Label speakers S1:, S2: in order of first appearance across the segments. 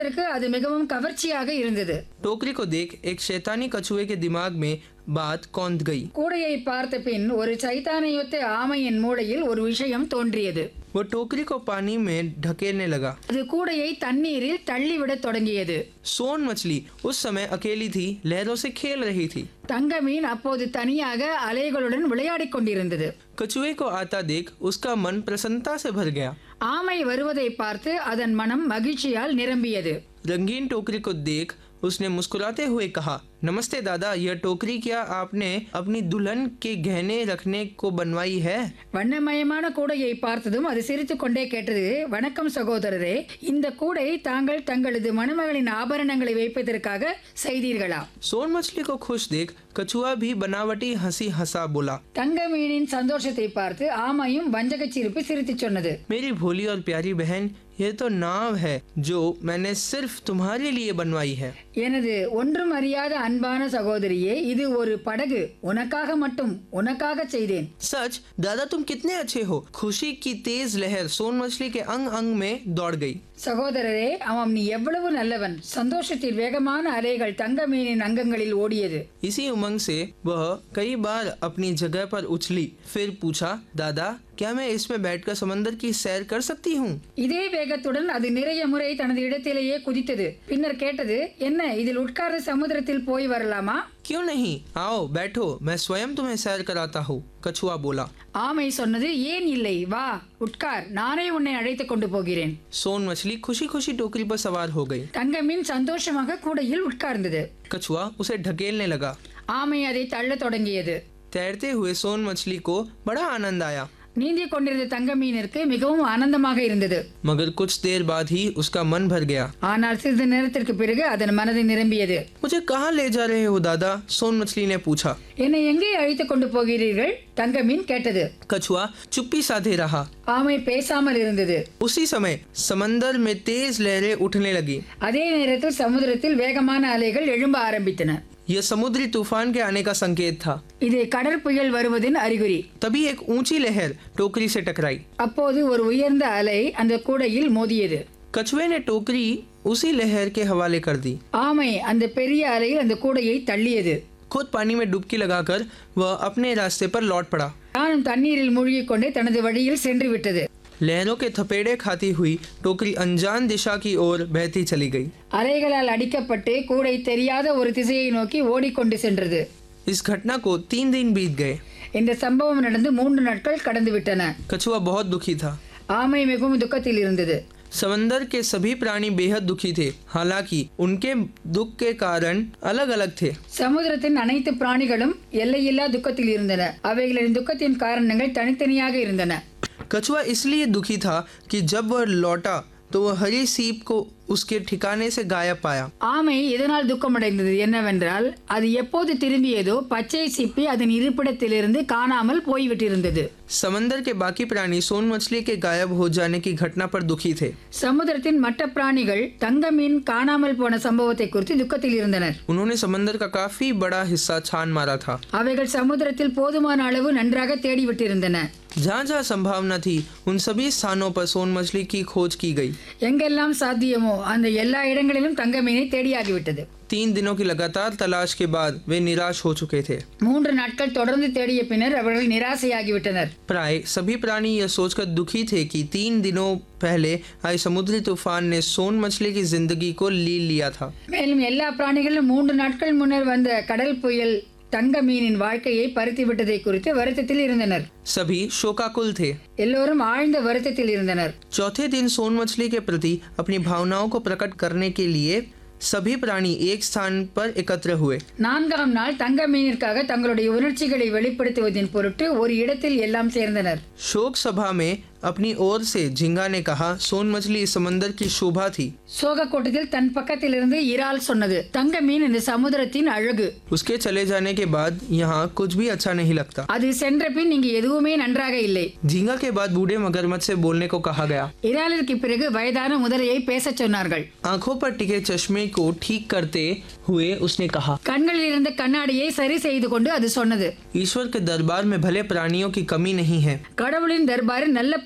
S1: இதற்கு அது மிகவும் கவர்ச்சியாக இருந்தது
S2: टोकरी को देख एक शैतानी कछुए के दिमाग में बात कौंध गई
S1: கூடையை பார்த்த பின் ஒரு சைத்தானையொத்த ஆமையின் மூளையில் ஒரு விஷயம் தோன்றியது
S2: वो टोकरी को पानी में ढकेलने लगा
S1: அது கூடையை தண்ணீரில் தள்ளிவிடத் தொடங்கியது
S2: सोन मछली उस समय अकेली थी लहरों से खेल रही थी
S1: தங்க மீன் அப்போது தனியாக அலைகளுடன் விளையாடிக் கொண்டிருந்தது
S2: कछुए को आता देख उसका मन प्रसन्नता से भर गया
S1: ஆமை வருவதை பார்த்து அதன் மனம் மகிழ்ச்சியால் நிரம்பியது
S2: रंगीन टोकरी को देख उसने मुस्कुराते हुए कहा नमस्ते दादा यह टोकरी क्या आपने अपनी दुल्हन के गहने रखने को बनवाई है
S1: வண்ணமயமான கூடையை பார்த்ததும் அது சிரித்துக் கொண்டே கேட்டது வணக்கம் சகோதரரே இந்த கூடை தாங்கள் தங்களது மணமகளின் ஆபரணங்களை வைப்பதற்காக செய்தீர்களா
S2: सोन मछली को खुश देख कछुआ भी बनावटी हंसी हंसा बोला
S1: தங்க மீனின் சந்தோஷத்தை பார்த்து ஆமையும் வஞ்சகச் சிரிப்பு சிரித்துச் சொன்னது
S2: मेरी भोली और प्यारी बहन यह तो नाव है जो मैंने सिर्फ तुम्हारे लिए बनवाई है
S1: எனது ஒன்றும் அறியாத அன்பான சகோதரியே இது ஒரு படகு உனக்காக மட்டும் உனக்காக செய்தேன்
S2: सच दादा तुम कितने अच्छे हो खुशी की तेज लहर सोन मछली के अंग अंग में दौड़ गई
S1: சகோதரரே அவன் நீ எவ்வளவு நல்லவன் சந்தோஷத்தில் வேகமான அலைகள் தங்க மீனின் அங்கங்களில் ஓடியது
S2: इसी उमंग से वह कई बार अपनी जगह पर उछली फिर पूछा दादा क्या मैं इसमें बैठकर समंदर की सैर कर सकती हूँ
S1: இதே வேகத்துடன் அது நிறைய முறை தனது இடத்திலேயே குதித்தது பின்னர் கேட்டது என்ன இதில் உட்கார்ந்து சமுத்திரத்தில் போய் வரலாமா
S2: क्यों नहीं आओ बैठो मैं स्वयं तुम्हें सैर कराता हूँ कछुआ बोला
S1: ஆமை சொன்னது ஏன் இல்லை வா உட்கார் நானே உன்னை அழைத்து கொண்டு போகிறேன்
S2: सोन मछली खुशी खुशी टोकरी पर सवार हो गई
S1: தங்க மீன் சந்தோஷமாக கூடையில் உட்கார்ந்தது
S2: कछुआ उसे ढकेलने लगा
S1: ஆமை அதை தள்ளத் தொடங்கியது
S2: तैरते हुए सोन मछली को बड़ा आनंद आया
S1: நீந்திக் கொண்டிருந்த தங்க மீனிற்கு மிகவும் ஆனந்தமாக இருந்தது
S2: मगर कुछ देर बाद ही उसका मन भर गया
S1: ஆனால் சிறிது நேரத்திற்கு பிறகு அதன் மனது நிரம்பியது
S2: मुझे कहाँ ले जा रहे हो दादा सोन मछली ने पूछा
S1: என்னை எங்கே அழைத்து கொண்டு போகிறீர்கள் தங்க மீன் கேட்டது
S2: कछुआ चुप्पी साधे रहा
S1: ஆமை பேசாமல் இருந்தது
S2: उसी समय समंदर में तेज लहरें उठने लगी
S1: அதே நேரத்தில் சமுத்திரத்தில் வேகமான அலைகள் எழும்ப ஆரம்பித்தன
S2: यह समुद्री तूफान के आने का संकेत था
S1: இது கடற்புயல் வருவதின் அறிகுறி
S2: तभी एक ऊंची लहर टोकरी से टकराई
S1: அப்போது ஒரு உயர்ந்த அலை அந்த கூடையில் மோதியது
S2: कछुए ने टोकरी उसी लहर के हवाले कर दी
S1: ஆமை அந்த பெரிய அலையில் அந்த கூடையை தள்ளியது
S2: खुद पानी में डुबकी लगाकर वह अपने रास्ते पर लौट पड़ा
S1: தானும் தண்ணீரில் மூழ்கிக் கொண்டே தனது வழியில் சென்று விட்டது
S2: लहरों के थपेड़े खाती हुई टोकरी अनजान दिशा की ओर बहती चली गई
S1: அலைகளால் அடிக்கப்பட்டு கூடை தெரியாத ஒரு திசையை நோக்கி ஓடிக்கொண்டு சென்றது
S2: इस घटना को तीन दिन बीत गए
S1: இந்த சம்பவம் நடந்து மூன்று நாட்கள் கடந்து விட்டன
S2: कछुआ बहुत दुखी था
S1: ஆமை மிகவும் துக்கத்தில் இருந்தது
S2: समंदर के सभी प्राणी बेहद दुखी थे हालांकि उनके दुख के कारण अलग अलग थे
S1: சமுத்திரத்தின் அனைத்து பிராணிகளும் எல்லையில்லா துக்கத்தில் இருந்தன அவைகளின் துக்கத்தின் காரணங்கள் தனித்தனியாக இருந்தன
S2: कछुआ इसलिए दुखी था कि जब वह लौटा तो वह हरी सीप को उसके ठिकाने से गायब पाया
S1: ஆமை இதனால் துக்கமடைந்தது என்னவென்றால் அது எப்போது திரும்பியதோ பச்சை சிப்பி அதன் இருப்பிடத்திலிருந்து காணாமல் போய்விட்டிருந்தது
S2: समंदर के बाकी प्राणी सोन मछली के गायब हो जाने की घटना पर दुखी थे
S1: சமுத்திரத்தின் மற்ற பிராணிகள் தங்க மீன் காணாமல் போன சம்பவத்தை குறித்து துக்கத்தில் இருந்தனர்
S2: उन्होंने समंदर का काफी बड़ा हिस्सा छान मारा था
S1: அவைகள் சமுத்திரத்தில் போதுமான அளவு நன்றாக தேடிவிட்டிருந்தன
S2: जहाँ जहाँ संभावना थी उन सभी स्थानों पर सोन मछली की खोज की गई
S1: எங்கெல்லாம் சாத்தியமோ அந்த எல்லா இடங்களிலும் தங்க மீனை தேடியாகிவிட்டது
S2: तीन दिनों की लगातार तलाश के बाद वे निराश हो चुके थे
S1: மூன்று நாட்கள் தொடர்ந்து தேடிய பின்னர் அவர்கள் நிராசையாகிவிட்டனர்
S2: प्राय सभी प्राणी यह सोचकर दुखी थे कि तीन दिनों पहले आए समुद्री तूफान ने सोन मछली की जिंदगी को ली लिया था
S1: மேலும் எல்லா பிராணிகளும் மூன்று நாட்கள் முன்னர் வந்த கடல் புயல் தங்க மீனின் வாழ்க்கையை பறித்து விட்டதை குறித்து வருத்தத்தில் இருந்தனர்
S2: सभी शोकाकुल थे
S1: எல்லோரும் ஆழ்ந்த வருத்தத்தில் இருந்தனர்
S2: चौथे दिन सोन मछली के प्रति अपनी भावनाओं को प्रकट करने के लिए सभी प्राणी एक स्थान पर एकत्र हुए
S1: நான்காம் நாள் தங்க மீனிற்காக தங்களுடைய உணர்ச்சிகளை வெளிப்படுத்துவதின் பொருட்டு ஒரு இடத்தில் எல்லாம் சேர்ந்தனர்
S2: शोक सभा में अपनी ओर से झिंगा ने कहा सोन मछली इस समंदर की शोभा थी
S1: சோக கூட்டத்தில் தன் பக்கத்திலிருந்து இறால் சொன்னது தங்க மீன் இந்த சமுத்திரத்தின் அழகு
S2: उसके चले जाने के बाद यहाँ कुछ भी अच्छा नहीं लगता
S1: அது சென்ற பின் இங்கு எதுவுமே நன்றாக இல்லை
S2: झींगा के बाद बूढ़े मगरमच्छ से बोलने को कहा गया
S1: இறாலிற்கு பிறகு வயதான முதலையை பேசச் சொன்னார்கள்
S2: आंखों पर टिके चश्मे को ठीक करते हुए उसने कहा
S1: கண்களில் இருந்த கண்ணாடியை சரி செய்து கொண்டு அது சொன்னது
S2: ईश्वर के दरबार में भले प्राणियों की कमी नहीं है
S1: கடவுளின் தர்பாரில் நல்ல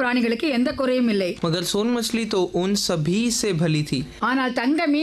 S1: பிராணிகளுக்கு எந்த குறையும் இல்லை
S2: मगर सोन मछली तो उन सभी से भली थी
S1: ஆனால் தங்க மீன்